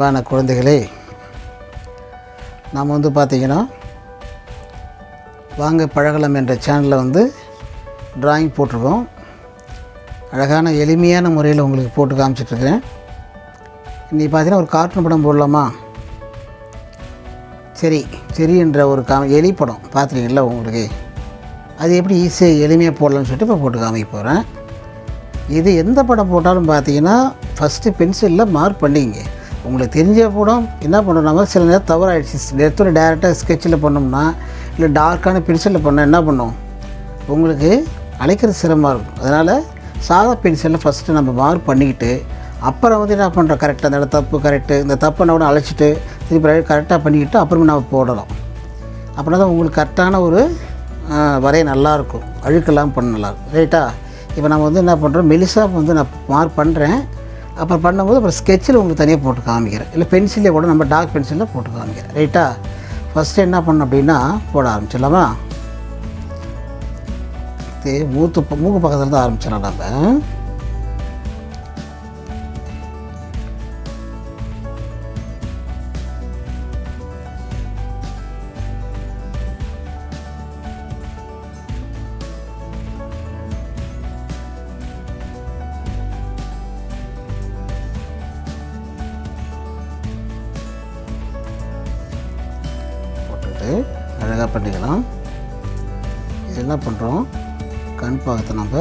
அன்பான குழந்தைகளே நாம் வந்து பார்த்திங்கன்னா வாங்க பழகலாம் என்ற சேனலில் வந்து டிராயிங் போட்டிருக்கோம் அழகான எளிமையான முறையில் உங்களுக்கு போட்டு காமிச்சிட்ருக்கிறேன் இன்றைக்கி பார்த்தீங்கன்னா ஒரு கார்ட்டூன் படம் போடலாமா சரி சரி என்ற ஒரு கா எலி படம் பார்த்துருக்கீங்களா உங்களுக்கு அது எப்படி ஈஸியாக எளிமையாக போடலாம்னு சொல்லிட்டு இப்போ போட்டு காமிக்க போகிறேன் இது எந்த படம் போட்டாலும் பார்த்தீங்கன்னா ஃபஸ்ட்டு பென்சிலில் மார்க் பண்ணிங்க உங்களுக்கு தெரிஞ்ச படம் என்ன பண்ணணும் சில நேரம் தவறாயிடுச்சு எடுத்தோட டேரெக்டாக ஸ்கெட்சில் பண்ணோம்னா இல்லை டார்க்கான பென்சிலில் பண்ணால் என்ன பண்ணும் உங்களுக்கு அழைக்கிறது சிரமமாக இருக்கும் அதனால் சாதா பென்சிலில் ஃபஸ்ட்டு நம்ம மார்க் பண்ணிக்கிட்டு அப்புறம் வந்து என்ன பண்ணுறோம் கரெக்டாக அந்த இடம் தப்பு கரெக்டு இந்த தப்பை கூட அழைச்சிட்டு திருப்பி கரெக்டாக பண்ணிக்கிட்டு அப்புறமே நம்ம போடலாம் அப்படின்னா தான் உங்களுக்கு கரெக்டான ஒரு ஆ, வரைய நல்லாயிருக்கும் அழுக்கெல்லாம் பண்ண நல்லாயிருக்கும் ரைட்டா இப்போ நம்ம வந்து என்ன பண்ணுறோம் மெலிசாக வந்து நான் மார்க் பண்ணுறேன் அப்புறம் பண்ணும்போது அப்புறம் ஸ்கெட்சில் உங்களுக்கு தனியாக போட்டு காமிக்கிறேன் இல்லை பென்சிலே கூட நம்ம டார்க் பென்சிலில் போட்டு காமிக்கிறேன் ரைட்டா ஃபஸ்ட்டு என்ன பண்ணோம் அப்படின்னா போட ஆரம்பிச்சிடலாமா இது மூத்து ப- மூக்கு பக்கத்தில் தான் ஆரம்பிச்சிடலாம் நம்ம போட்டுட்டு அழகாக பண்ணிக்கலாம் இது என்ன பண்ணுறோம் கண் பாகத்தை நம்ம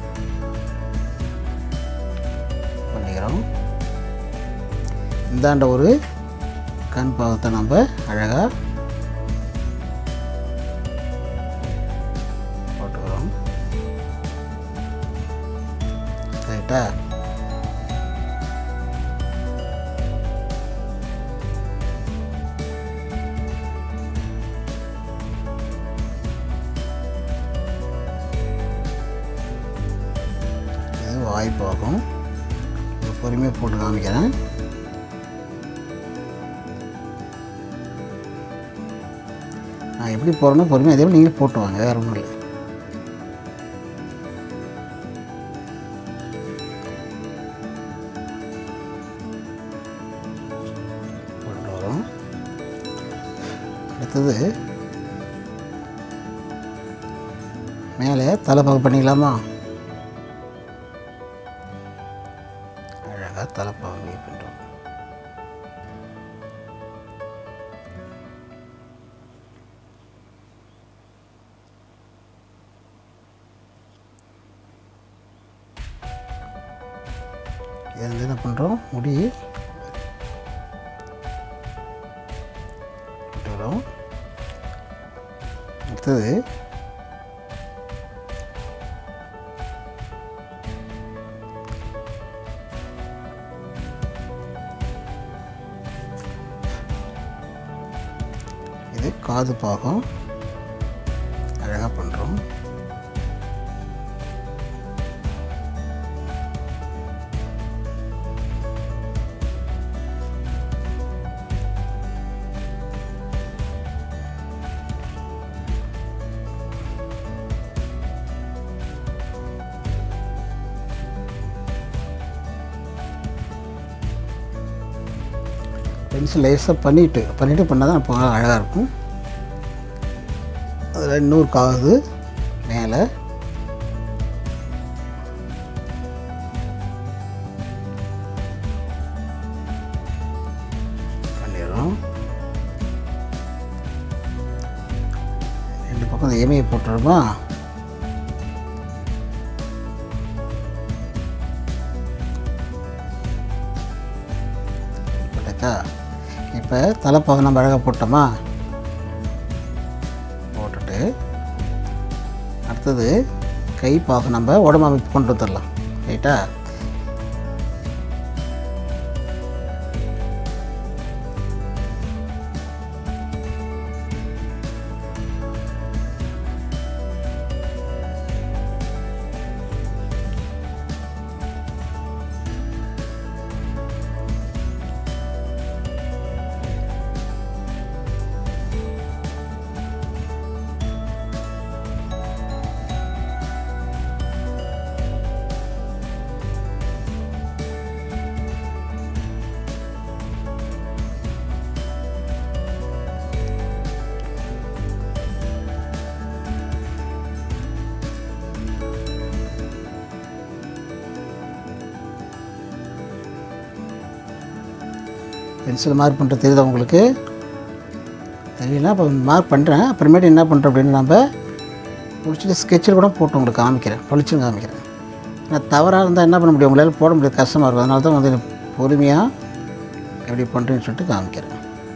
பண்ணிக்கிறோம் இந்தாண்ட ஒரு கண் பாகத்தை நம்ம அழகாக போட்டுக்கிறோம் ரைட்டா இது வாய்ப்பாகும் இது பொறுமையாக போட்டு காமிக்கிறேன் நான் எப்படி போகிறேனோ பொறுமையாக அதே மாதிரி நீங்களும் போட்டு வாங்க வேறு ஒன்றும் இல்லை போட்டு வரோம் அடுத்தது மேலே தலைப்பாக பண்ணிக்கலாமா அழகாக தலைப்பாக பண்ணுறோம் இது வந்து என்ன பண்ணுறோம் முடி விட்டுக்கிறோம் அடுத்தது இது காது பாகம் அழகாக பண்ணுறோம் பென்சில் லேஸாக பண்ணிவிட்டு பண்ணிவிட்டு பண்ணால் தான் இப்போ அழகாக இருக்கும் அதில் இன்னொரு காது மேலே பண்ணிடுறோம் ரெண்டு பக்கம் இந்த எமையை போட்டுருமா போட்டாச்சா இப்போ தலைப்பாக நம்ம அழகாக போட்டோமா போட்டுட்டு அடுத்தது கை பாகம் நம்ம உடம்பு அமைப்பு கொண்டு வந்துடலாம் ரைட்டா பென்சில் மார்க் பண்ணுறது தெரியுதா உங்களுக்கு தெரியல அப்போ மார்க் பண்ணுறேன் அப்புறமேட்டு என்ன பண்ணுறோம் அப்படின்னு நம்ம பிடிச்சிட்டு ஸ்கெட்சில் கூட போட்டு உங்களுக்கு காமிக்கிறேன் பளிச்சுன்னு காமிக்கிறேன் நான் தவறாக இருந்தால் என்ன பண்ண முடியும் உங்களால் போட முடியாது கஷ்டமாக இருக்கும் அதனால தான் வந்து பொறுமையாக எப்படி பண்ணுறேன்னு சொல்லிட்டு காமிக்கிறேன்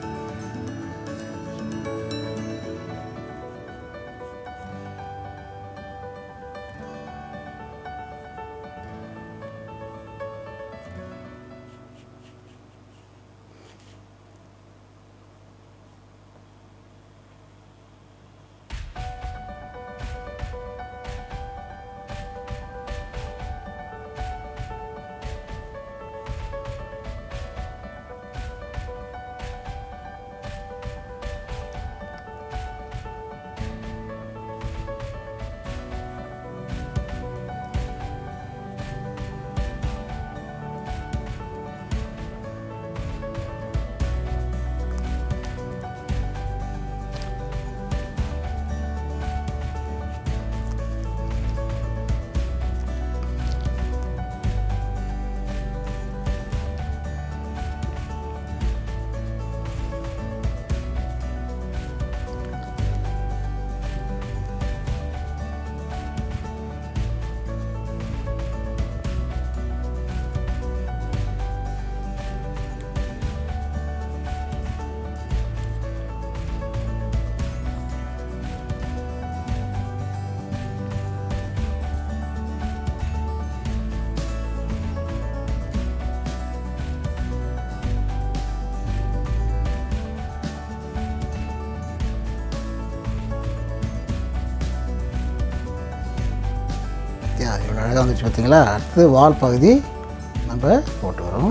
யா இவ்வளோ அழகாக வந்துச்சு பார்த்தீங்களா அடுத்து வால் பகுதி நம்ம போட்டு வரோம்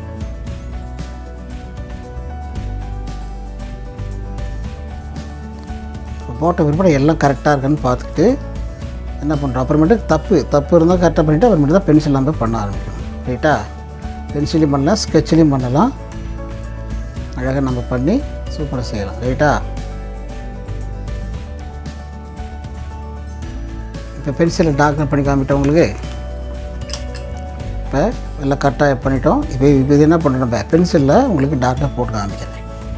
இப்போ போட்ட பிற்பாடு எல்லாம் கரெக்டாக இருக்கான்னு பார்த்துக்கிட்டு என்ன பண்ணுறோம் அப்புறமேட்டு தப்பு தப்பு இருந்தால் கரெக்டாக பண்ணிவிட்டு அப்புறமேட்டு தான் பென்சில் நம்ம பண்ண ஆரம்பிக்கணும் ரைட்டா பென்சிலையும் பண்ணலாம் ஸ்கெட்சிலையும் பண்ணலாம் அழகாக நம்ம பண்ணி சூப்பராக செய்யலாம் ரைட்டா இப்போ பென்சிலை டார்க்னர் பண்ணி காமிட்டோம் உங்களுக்கு இப்போ எல்லாம் கரெக்டாக பண்ணிட்டோம் இப்போ இப்போ இது என்ன பண்ணுறோம் இப்போ பென்சிலில் உங்களுக்கு டார்க்னர் போட்டு காமிக்கிறேன்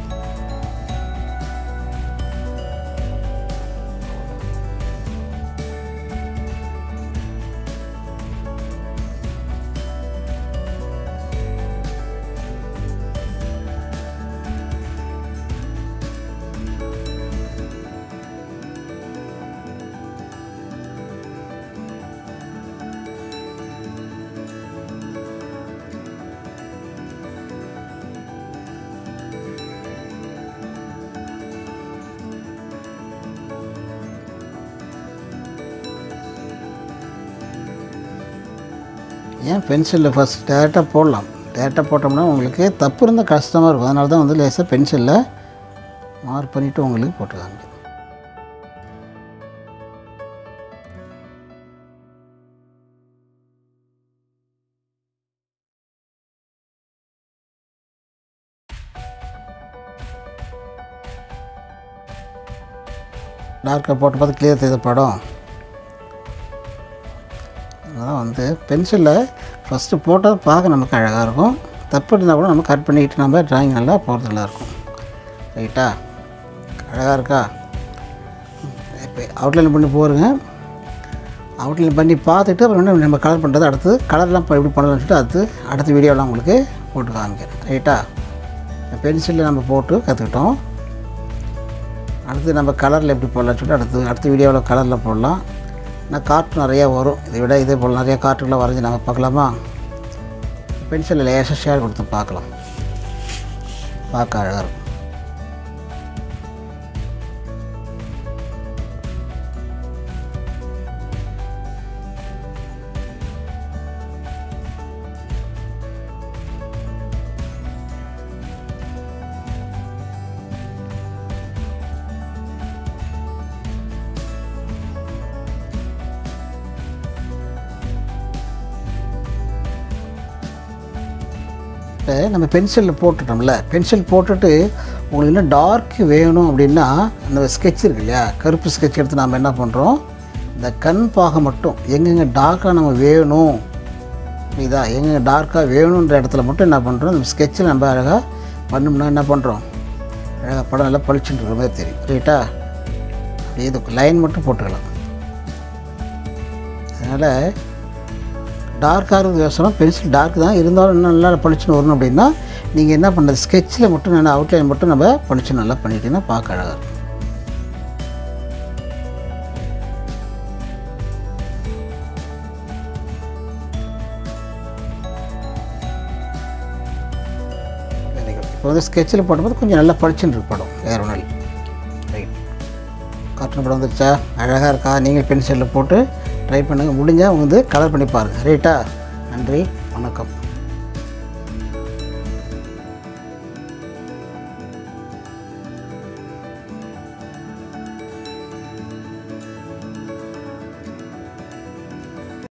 ஏன் பென்சிலில் ஃபஸ்ட் டேரெக்டாக போடலாம் டேரெக்டாக போட்டோம்னா உங்களுக்கு தப்பு இருந்தால் கஷ்டமாக இருக்கும் அதனால தான் வந்து லேசாக பென்சிலில் மார்க் பண்ணிவிட்டு உங்களுக்கு போட்டு காமிக்கிறேன் டார்க்காக போட்டு பார்த்து கிளியர் தெரியுது படம் அதனால் வந்து பென்சிலில் ஃபஸ்ட்டு போட்டால் பார்க்க நமக்கு அழகாக இருக்கும் தப்பு இருந்தால் கூட நம்ம கட் பண்ணிக்கிட்டு நம்ம ட்ராயிங் நல்லா போகிறதுல இருக்கும் ரைட்டா அழகாக இருக்கா இப்போ அவுட்லைன் பண்ணி போருங்க அவுட்லைன் பண்ணி பார்த்துட்டு அப்புறம் என்ன நம்ம கலர் பண்ணுறது அடுத்து கலர்லாம் இப்போ எப்படி பண்ணலாம்னு சொல்லிட்டு அடுத்து அடுத்த வீடியோலாம் உங்களுக்கு போட்டு காமிக்கிறேன் ரைட்டா பென்சிலில் நம்ம போட்டு கற்றுக்கிட்டோம் அடுத்து நம்ம கலரில் எப்படி போடலாம்னு சொல்லிட்டு அடுத்து அடுத்த வீடியோவில் கலரில் போடலாம் நான் கார்ட்டு நிறையா வரும் இதை விட இதே போல் நிறைய கார்ட்டுகளை வரைஞ்சி நம்ம பார்க்கலாமா பென்சிலில் லேசாக ஷேர் கொடுத்து பார்க்கலாம் பார்க்க அழகாக இருக்கும் இப்போ நம்ம பென்சிலில் போட்டுட்டோம்ல பென்சில் போட்டுட்டு உங்களுக்கு இன்னும் டார்க் வேணும் அப்படின்னா அந்த ஸ்கெட்ச் இருக்கு இல்லையா கருப்பு ஸ்கெட்ச் எடுத்து நாம் என்ன பண்ணுறோம் இந்த கண் பாகம் மட்டும் எங்கெங்கே டார்க்காக நம்ம வேணும் புரியுதா எங்கெங்கே டார்க்காக வேணுன்ற இடத்துல மட்டும் என்ன பண்ணுறோம் இந்த ஸ்கெட்சில் நம்ம அழகாக பண்ணோம்னா என்ன பண்ணுறோம் அழகாக படம் நல்லா பளிச்சுட்டு இருக்கிற மாதிரி தெரியும் ரைட்டா அப்படியே இது லைன் மட்டும் போட்டுக்கலாம் அதனால் டார்க்காக இருக்கிறது யோசனம் பென்சில் டார்க் தான் இருந்தாலும் இன்னும் நல்லா பளிச்சுன்னு வரணும் அப்படின்னா நீங்கள் என்ன பண்ணுறது ஸ்கெட்சில் மட்டும் நல்லா அவுட்லைன் மட்டும் நம்ம பளிச்சு நல்லா பண்ணிட்டீங்கன்னா பார்க்க அழகாக இருக்கும் வெரி குட் இப்போ வந்து ஸ்கெட்சில் போடும்போது கொஞ்சம் நல்லா பளிச்சுன்னு இருக்கு படம் வேறு ஒன்றும் இல்லை ரைட் கார்ட்டூன் படம் வந்துருச்சா அழகாக இருக்கா நீங்கள் பென்சிலில் போட்டு ட்ரை பண்ணுங்கள் முடிஞ்சால் வந்து கலர் பண்ணி பாருங்கள் ரைட்டா நன்றி வணக்கம்